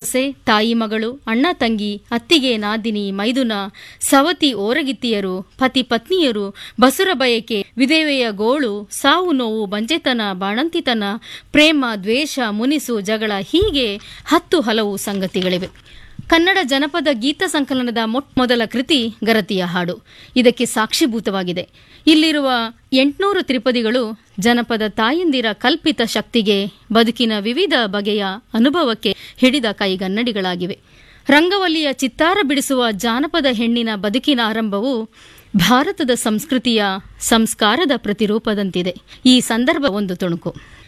ಸೊಸೆ ತಾಯಿ ಮಗಳು ಅಣ್ಣ ತಂಗಿ ಅತ್ತಿಗೆ ನಾದಿನಿ ಮೈದುನ ಸವತಿ ಓರಗಿತ್ತಿಯರು ಪತಿ ಪತ್ನಿಯರು ಬಸುರ ಬಯಕೆ ವಿಧವೆಯ ಗೋಳು ಸಾವು ನೋವು ಬಂಜೆತನ ಬಾಣಂತಿತನ ಪ್ರೇಮ ದ್ವೇಷ ಮುನಿಸು ಜಗಳ ಹೀಗೆ ಹತ್ತು ಹಲವು ಸಂಗತಿಗಳಿವೆ ಕನ್ನಡ ಜನಪದ ಗೀತ ಸಂಕಲನದ ಮೊಟ್ಟ ಮೊದಲ ಕೃತಿ ಗರತಿಯ ಹಾಡು ಇದಕ್ಕೆ ಸಾಕ್ಷಿಭೂತವಾಗಿದೆ ಇಲ್ಲಿರುವ ಎಂಟುನೂರು ತ್ರಿಪದಿಗಳು ಜನಪದ ತಾಯಂದಿರ ಕಲ್ಪಿತ ಶಕ್ತಿಗೆ ಬದುಕಿನ ವಿವಿಧ ಬಗೆಯ ಅನುಭವಕ್ಕೆ ಹಿಡಿದ ಕೈಗನ್ನಡಿಗಳಾಗಿವೆ ರಂಗವಲ್ಲಿಯ ಚಿತ್ತಾರ ಬಿಡಿಸುವ ಜಾನಪದ ಹೆಣ್ಣಿನ ಬದುಕಿನ ಆರಂಭವು ಭಾರತದ ಸಂಸ್ಕೃತಿಯ ಸಂಸ್ಕಾರದ ಪ್ರತಿರೂಪದಂತಿದೆ ಈ ಸಂದರ್ಭ ಒಂದು ತುಣುಕು